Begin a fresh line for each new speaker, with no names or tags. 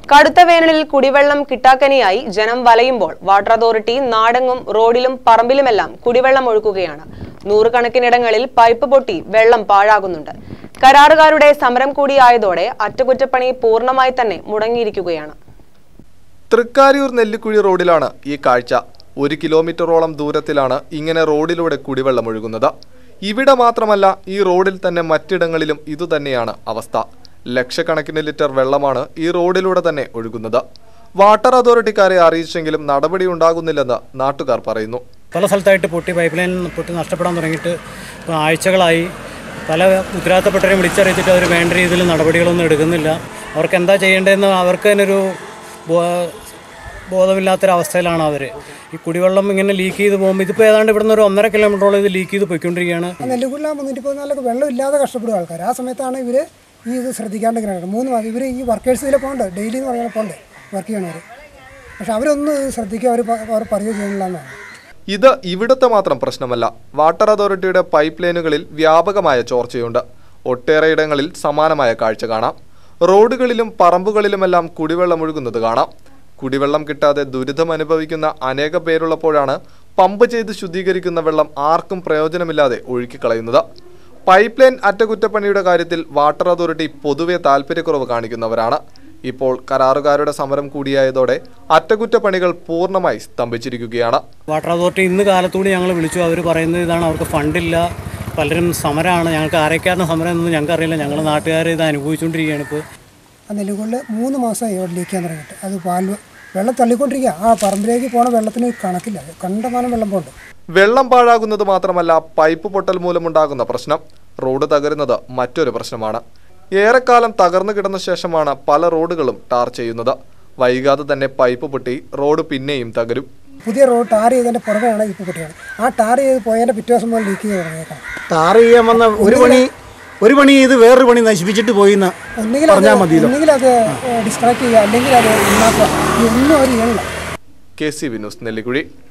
കടുത്ത വേനലിൽ കുടിവെള്ളം കിട്ടാക്കനിയായി ജനം വലയുമ്പോൾ വാട്ടർ അതോറിറ്റി നാടെങ്ങും റോഡിലും പറമ്പിലുമെല്ലാം കുടിവെള്ളം ഒഴുക്കുകയാണ് നൂറുകണക്കിനിടങ്ങളിൽ പൈപ്പ് പൊട്ടി വെള്ളം പാഴാകുന്നുണ്ട് കരാറുകാരുടെ സമരം കൂടിയായതോടെ അറ്റകുറ്റപ്പണി പൂർണ്ണമായി തന്നെ മുടങ്ങിയിരിക്കുകയാണ്
തൃക്കാരിയൂർ നെല്ലിക്കുഴി റോഡിലാണ് ഈ കാഴ്ച ഒരു കിലോമീറ്ററോളം ദൂരത്തിലാണ് ഇങ്ങനെ റോഡിലൂടെ കുടിവെള്ളം ഒഴുകുന്നത് ഇവിടെ മാത്രമല്ല ഈ റോഡിൽ തന്നെ മറ്റിടങ്ങളിലും ഇതുതന്നെയാണ് അവസ്ഥ ലക്ഷക്കണക്കിന് ലിറ്റർ വെള്ളമാണ് ഈ റോഡിലൂടെ തന്നെ ഒഴുകുന്നത് വാട്ടർ അതോറിറ്റിക്കാരെ അറിയിച്ചെങ്കിലും നടപടി ഉണ്ടാകുന്നില്ലെന്ന് നാട്ടുകാർ പറയുന്നു
പല സ്ഥലത്തായിട്ട് പൊട്ടി പൈപ്പ് ലൈൻ പൊട്ടി നഷ്ടപ്പെടാൻ തുടങ്ങിയിട്ട് ഇപ്പോൾ ആഴ്ചകളായി പല ഉത്തരവാദിത്തപ്പെട്ടവരെയും വിളിച്ചറിയിച്ചിട്ട് അവർ വേണ്ട രീതിയിൽ നടപടികളൊന്നും എടുക്കുന്നില്ല അവർക്ക് എന്താ ചെയ്യേണ്ടതെന്ന് അവർക്ക് തന്നെ ഒരു ബോ- ബോധമില്ലാത്തൊരവസ്ഥയിലാണ് അവർ ഈ കുടിവെള്ളം ഇങ്ങനെ ലീക്ക് ചെയ്ത് പോകുമ്പോൾ ഇതിപ്പോൾ ഏതാണ്ട് ഇവിടുന്ന് ഒരു ഒന്നര കിലോമീറ്ററോളം ഇത് ലീക്ക് ചെയ്ത് പോയിക്കൊണ്ടിരിക്കുകയാണ്
ആ നെല്ലിക്കുള്ള മുന്നൂറ്റി പതിനാലൊക്കെ വെള്ളം ഇല്ലാതെ കഷ്ടപ്പെടുക ആൾക്കാർ ആ സമയത്താണ് ഇവർ ഈ ഇത് ശ്രദ്ധിക്കാണ്ട് ഇങ്ങനെ കിടക്കുന്നത്. മൂന്ന് മാസം ഇവർ ഈ വർക്കേഴ്സ് ഇതിൽ പോകണ്ട് ഡെയിലി എന്ന് പറഞ്ഞാൽ പോകണ്ട് വർക്ക് ചെയ്യണവർ പക്ഷെ അവരൊന്നും ഇത് ശ്രദ്ധിക്കുക അവർ അവർ പറയുകയോ ചെയ്യുന്നില്ല എന്നാണ്
ഇത് ഇവിടുത്തെ മാത്രം പ്രശ്നമല്ല വാട്ടർ അതോറിറ്റിയുടെ പൈപ്പ് ലൈനുകളിൽ വ്യാപകമായ ചോർച്ചയുണ്ട് ഒട്ടേറെ ഇടങ്ങളിൽ സമാനമായ കാഴ്ച കാണാം റോഡുകളിലും പറമ്പുകളിലുമെല്ലാം കുടിവെള്ളം ഒഴുകുന്നത് കാണാം കുടിവെള്ളം കിട്ടാതെ ദുരിതം അനുഭവിക്കുന്ന അനേക പേരുള്ളപ്പോഴാണ് പമ്പ് ചെയ്ത് ശുദ്ധീകരിക്കുന്ന വെള്ളം ആർക്കും പ്രയോജനമില്ലാതെ ഒഴുക്കിക്കളയുന്നത് പൈപ്പ് ലൈൻ അറ്റകുറ്റപ്പണിയുടെ കാര്യത്തിൽ വാട്ടർ അതോറിറ്റി പൊതുവെ താൽപ്പര്യക്കുറവ് കാണിക്കുന്നവരാണ് ഇപ്പോൾ കരാറുകാരുടെ സമരം കൂടിയായതോടെ അറ്റകുറ്റപ്പണികൾ പൂർണ്ണമായി സ്തംഭിച്ചിരിക്കുകയാണ്
വാട്ടർ അതോറിറ്റി ഇന്ന് കാലത്തൂടി ഞങ്ങൾ വിളിച്ചു അവർ പറയുന്നത് ഇതാണ് അവർക്ക് ഫണ്ടില്ല പലരും സമരമാണ് ഞങ്ങൾക്ക് ആരൊക്കെയാണ് സമരം എന്നൊന്നും ഞങ്ങൾക്ക് അറിയില്ല ഞങ്ങൾ നാട്ടുകാർ ഇത് അനുഭവിച്ചുകൊണ്ടിരിക്കുകയാണ് ഇപ്പോൾ
ആ നെല്ലിക്കുള്ളിൽ മൂന്ന് മാസമായി ഇവിടെ ലീക്ക് ചെയ്യാൻ തുടങ്ങിയിട്ട് അത് പാൽ വെള്ളം തള്ളിക്കൊണ്ടിരിക്കുക ആ പറമ്പിലേക്ക് പോണ വെള്ളത്തിന് കണക്കില്ല കണ്ടമാനം വെള്ളം പോകുന്നുണ്ട്
വെള്ളം പാഴാകുന്നത് മാത്രമല്ല പൈപ്പ് പൊട്ടൽ മൂലമുണ്ടാകുന്ന പ്രശ്നം റോഡ് തകരുന്നത് മറ്റൊരു പ്രശ്നമാണ് ഏറെക്കാലം തകർന്നു കിടന്ന ശേഷമാണ് പല റോഡുകളും ടാർ ചെയ്യുന്നത് വൈകാതെ തന്നെ പൈപ്പ് പൊട്ടി റോഡ് പിന്നെയും തകരും
പുതിയ റോഡ് ടാർ ചെയ്തതിൻ്റെ പുറമെയാണ് ഇപ്പോൾ കുട്ടിയാണ് ആ ടാർ ചെയ്ത് പോയതിൻ്റെ പിറ്റേ ദിവസം മുതൽ ലീക്ക് ചെയ്ത് തുടങ്ങിയേക്കാം
ടാർ ചെയ്യാൻ വന്ന ഒരു പണി ഒരു പണി ചെയ്ത് വേറൊരു പണി നശിപ്പിച്ചിട്ട് പോയി എന്ന്
ഒന്നുകിൽ അത്
പറഞ്ഞാൽ മതിയല്ലോ
ഒന്നുകിൽ അത് ഡിസ്കണക്ട് ചെയ്യുക അല്ലെങ്കിൽ അത് ഉണ്ടാക്കുക ഇതൊന്നും അവർ ചെയ്യണില്ല
കെ സി വിനൂസ് നെല്ലിക്കുഴി